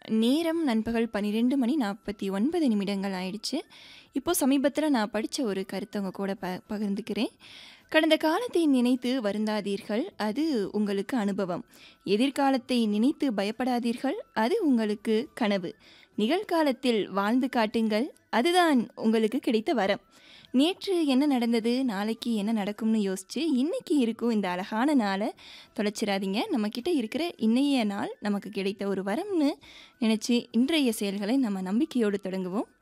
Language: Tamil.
நேரம் நண்பகல் 12 மணி 49 நிமிடங்கள் ஆயிடுச்சு. இப்போ சமீபத்தில நான் படிச்ச ஒரு கருத்த உங்க கூட ப பகிர்ந்துக்கிறேன். கடந்த காலத்தை நினைத்து வருந்தாதீர்கள். அது உங்களுக்கு அனுபவம். எதிர்காலத்தை நினைத்து பயப்படாதீர்கள். அது உங்களுக்கு கனவு. நிகழ்காலத்தில் வாழ்ந்து காட்டுங்கள். அதுதான் உங்களுக்கு கிடைத்த வரம். நேற்று என்ன நடந்தது? நாளைக்கு என்ன நடக்கும்னு யோசிச்சு, இன்னைக்கு இருக்கும் இந்த அழகான நாள தொலைச்சிராதீங்க. நம்மகிட்ட இருக்கிற இன்னைய நாள் நமக்கு கிடைத்த ஒரு வரம்னு நினைச்சு, இன்றைய செயல்களை நம்ம நம்பிக்கையோடு தொடங்குவோம்.